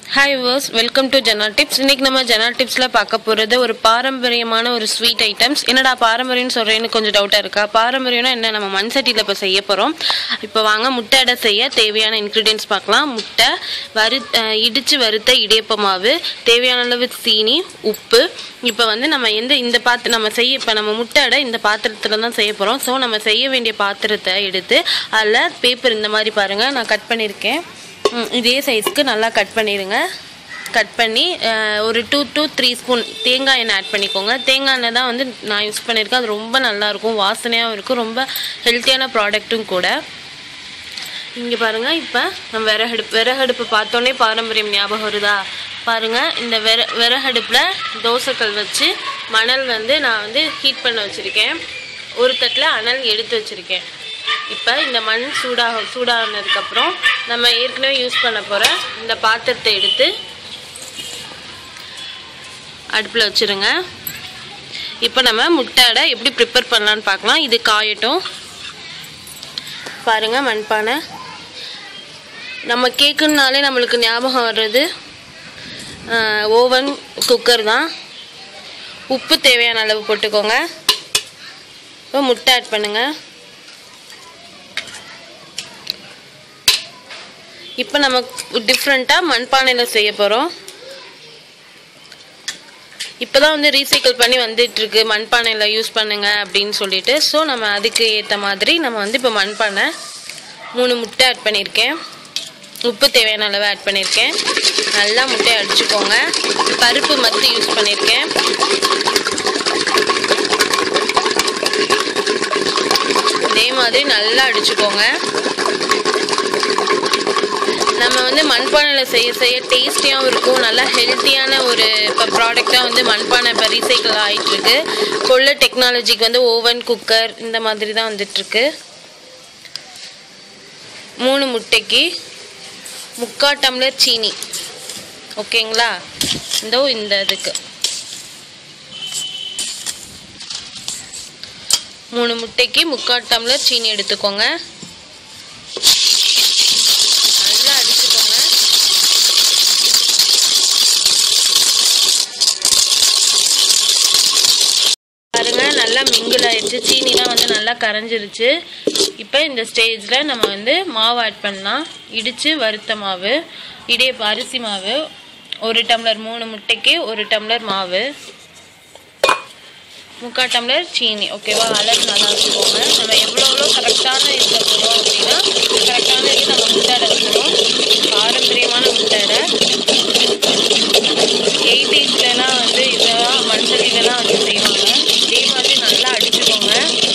hi viewers welcome to Jana tips இன்னைக்கு நம்ம ஜனா டிப்ஸில் பார்க்க போகிறது ஒரு பாரம்பரியமான ஒரு ஸ்வீட் ஐட்டம்ஸ் என்னடா பாரம்பரியம்னு சொல்கிறேன்னு கொஞ்சம் டவுட்டாக இருக்கா பாரம்பரியம்னா என்ன நம்ம மண் சட்டியில் இப்போ செய்ய போகிறோம் இப்போ வாங்க முட்டை அடை செய்ய தேவையான இன்க்ரீடியன்ஸ் பார்க்கலாம் முட்டை வறு அஹ், இடிச்சு வறுத்த இடியப்ப மாவு தேவையான அளவு சீனி உப்பு இப்போ வந்து நம்ம எந்த இந்த பாத்திரம் நம்ம செய்ய இப்போ நம்ம முட்டை அடை இந்த பாத்திரத்தில் தான் செய்ய போகிறோம் ஸோ நம்ம செய்ய வேண்டிய பாத்திரத்தை எடுத்து அதில் பேப்பர் இந்த மாதிரி பாருங்கள் நான் கட் பண்ணியிருக்கேன் ம், இதே சைஸ்க்கு நல்லா கட் பண்ணிடுங்க கட் பண்ணி அஹ், ஒரு டூ to த்ரீ ஸ்பூன் தேங்காய் எண்ணெய் ஆட் பண்ணிக்கோங்க தேங்காய் எண்ணெய் தான் வந்து நான் யூஸ் பண்ணியிருக்கேன் அது ரொம்ப நல்லாயிருக்கும் வாசனையாகவும் இருக்கும் ரொம்ப ஹெல்த்தியான ப்ராடக்ட்டும் கூட இங்கே பாருங்கள் இப்போ நம்ம விறகடுப்பு விறகடுப்பு பார்த்தோன்னே பாரம்பரியம் ஞாபகம் வருதா பாருங்கள் இந்த விற விறகடுப்பில் தோசைக்கல் வச்சு மணல் வந்து நான் வந்து ஹீட் பண்ண வச்சுருக்கேன் ஒரு தட்டில் அனல் எடுத்து வச்சுருக்கேன் இப்போ இந்த மண் சூடாக சூடானதுக்கப்புறம் நம்ம ஏற்கனவே யூஸ் பண்ண போகிற இந்த பாத்திரத்தை எடுத்து அடுப்பில் வச்சுருங்க இப்போ நம்ம முட்டை அடை எப்படி ப்ரிப்பேர் பண்ணலான்னு பார்க்கலாம் இது காயட்டும் பாருங்கள் மண்பானை நம்ம கேக்குனாலே நம்மளுக்கு ஞாபகம் வர்றது ஓவன் குக்கர் தான் உப்பு தேவையான அளவு போட்டுக்கோங்க இப்போ முட்டை ஆட் பண்ணுங்க இப்போ நம்ம டிஃப்ரெண்ட்டாக மண்பானையில் செய்ய போகிறோம் இப்போ தான் வந்து ரீசைக்கிள் பண்ணி வந்துட்டு இருக்கு மண்பானையில் யூஸ் பண்ணுங்க அப்படின்னு சொல்லிட்டு ஸோ நம்ம அதுக்கு ஏற்ற மாதிரி நம்ம வந்து இப்போ மண்பானை மூணு முட்டை ஆட் பண்ணியிருக்கேன் உப்பு தேவையான அளவு ஆட் பண்ணியிருக்கேன் நல்லா முட்டையை அடிச்சுக்கோங்க பருப்பு மத்து யூஸ் பண்ணியிருக்கேன் இதே மாதிரி நல்லா அடிச்சுக்கோங்க நம்ம வந்து மண்பானையில் செய்ய செய்ய டேஸ்டியாகவும் இருக்கும் நல்லா ஹெல்த்தியான ஒரு இப்போ ப்ராடக்டாக வந்து மண்பானை இப்போ ரீசைக்கிள் ஆகிட்டுருக்கு இப்போ உள்ள டெக்னாலஜிக்கு வந்து ஓவன் குக்கர் இந்த மாதிரி தான் வந்துட்டுருக்கு மூணு முட்டைக்கு முக்கா டம்ளர் சீனி ஓகேங்களா இதோ இந்த இதுக்கு மூணு முட்டைக்கு முக்கா டம்ளர் சீனி எடுத்துக்கோங்க நல்லா அடிச்சுக்கோங்க பாருங்க நல்லா மிங்கிள் ஆயிடுச்சு சீனிலாம் வந்து நல்லா கரைஞ்சிருச்சு இப்போ இந்த ஸ்டேஜில் நம்ம வந்து மாவு ஆட் பண்ணலாம் இடித்து வறுத்த மாவு இடியப்ப அரிசி மாவு ஒரு டம்ளர் மூணு முட்டைக்கு ஒரு டம்ளர் மாவு முக்கால் டம்ளர் சீனி ஓகேவா அளவு நல்லா வச்சுக்கோங்க நம்ம எவ்வளோ எவ்வளோ கரெக்டான இதில் போகிறோம் அப்படின்னா கரெக்டான இது நம்ம முட்டை வச்சுக்கணும் பாரம்பரியமான முட்டை எயிட்டிஸ்லலாம் வந்து இதெல்லாம் மண்சட்டிலலாம் வச்சு செய்வாங்க இதே மாதிரி நல்லா அடிச்சுக்கோங்க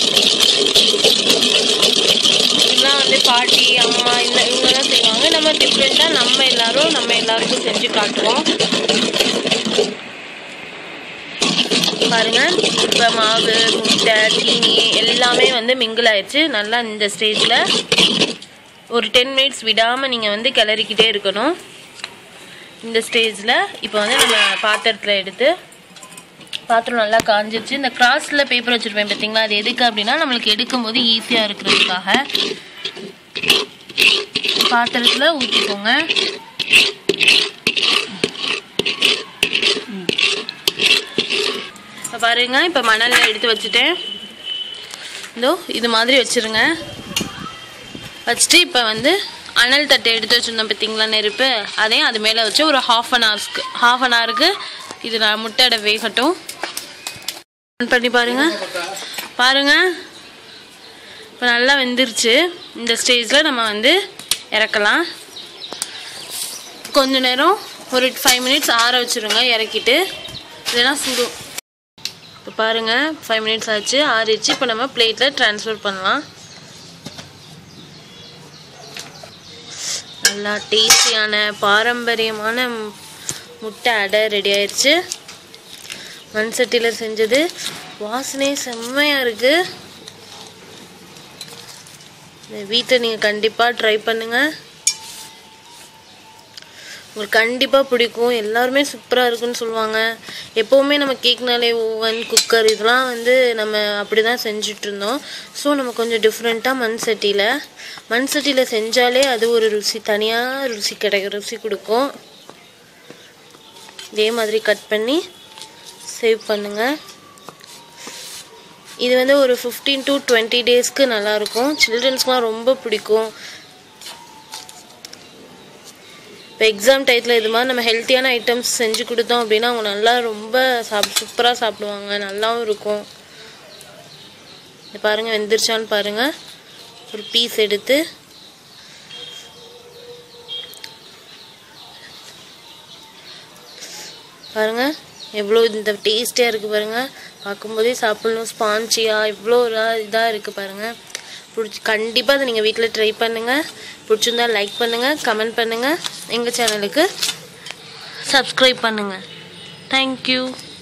இதெல்லாம் வந்து பாட்டி அம்மா இந்த இவங்கெல்லாம் செய்வாங்க நம்ம டிஃப்ரெண்ட்டாக நம்ம எல்லாரும் நம்ம எல்லாருக்கும் செஞ்சு காட்டுவோம் பாருங்க இப்போ மாவு முட்டை சீனி எல்லாமே வந்து மிங்கிள் ஆயிடுச்சு நல்லா இந்த ஸ்டேஜில் ஒரு டென் மினிட்ஸ் விடாமல் நீங்கள் வந்து கிளறிக்கிட்டே இருக்கணும் இந்த ஸ்டேஜில் இப்போ வந்து நம்ம பாத்திரத்தில் எடுத்து பாத்திரம் நல்லா காஞ்சிருச்சு இந்த கிராஸில் பேப்பர் வச்சுருப்பேன் பார்த்தீங்களா அது எதுக்கு அப்படின்னா நம்மளுக்கு எடுக்கும்போது ஈஸியாக இருக்கிறதுக்காக பாத்திரத்தில் ஊற்றிக்கோங்க இப்போ பாருங்க இப்போ மணலில் எடுத்து வச்சுட்டேன் இதோ இது மாதிரி வச்சுருங்க வச்சுட்டு இப்போ வந்து அனல் தட்டை எடுத்து வச்சுருந்தோம் பார்த்தீங்களா நெருப்பு அதையும் அது மேலே வச்சு ஒரு ஹாஃப் அன் ஹவர்ஸ்க்கு ஹாஃப் அன் ஹவருக்கு இது நான் முட்டையோட வேகட்டும் ஆன் பண்ணி பாருங்க பாருங்க இப்போ நல்லா வெந்துருச்சு இந்த ஸ்டேஜில் நம்ம வந்து இறக்கலாம் கொஞ்ச நேரம் ஒரு ஃபைவ் மினிட்ஸ் ஆற வச்சுருங்க இறக்கிட்டு இதெல்லாம் சுடும் இப்போ பாருங்கள் ஃபைவ் மினிட்ஸ் ஆச்சு ஆறிடுச்சு இப்போ நம்ம பிளேட்டில் ட்ரான்ஸ்ஃபர் பண்ணலாம் நல்லா டேஸ்டியான பாரம்பரியமான மு- முட்டை அடை ரெடி ஆயிடுச்சு மண் சட்டியில் செஞ்சது வாசனை செம்மையாக இருக்குது இந்த வீட்டை நீங்கள் கண்டிப்பாக ட்ரை பண்ணுங்கள் உங்களுக்கு கண்டிப்பாக பிடிக்கும் எல்லாருமே சூப்பராக இருக்குன்னு சொல்லுவாங்க எப்போவுமே நம்ம கேக்னாலே ஓவன் குக்கர் இதெல்லாம் வந்து நம்ம அப்படி தான் செஞ்சுட்டு இருந்தோம் ஸோ நம்ம கொஞ்சம் டிஃப்ரெண்ட்டாக மண் சட்டியில் மண் சட்டியில் செஞ்சாலே அது ஒரு ருசி தனியாக ருசி கிடைக்கும் ருசி கொடுக்கும் இதே மாதிரி கட் பண்ணி சேவ் பண்ணுங்கள் இது வந்து ஒரு ஃபிஃப்டீன் டு டுவெண்ட்டி டேஸ்க்கு நல்லாயிருக்கும் சில்ட்ரன்ஸ்க்குலாம் ரொம்ப பிடிக்கும் இப்போ எக்ஸாம் டயத்தில் இது மாதிரி நம்ம ஹெல்த்தியான ஐட்டம்ஸ் செஞ்சு கொடுத்தோம் அப்படின்னா அவங்க நல்லா ரொம்ப சாப் சூப்பராக சாப்பிடுவாங்க நல்லாவும் இருக்கும் இது பாருங்கள் வெந்துருச்சான்னு பாருங்கள் ஒரு பீஸ் எடுத்து பாருங்கள் எவ்வளோ இந்த டேஸ்டியாக இருக்குது பாருங்கள் பார்க்கும்போதே சாப்பிட்ணும் ஸ்பான்ச்சியாக இவ்வளோ இதாக இருக்குது பாருங்கள் பிடிச்சி கண்டிப்பாக அதை நீங்கள் வீட்டில் ட்ரை பண்ணுங்கள் பிடிச்சிருந்தா லைக் பண்ணுங்கள் கமெண்ட் பண்ணுங்கள் எங்கள் சேனலுக்கு சப்ஸ்கிரைப் பண்ணுங்கள் தேங்க்யூ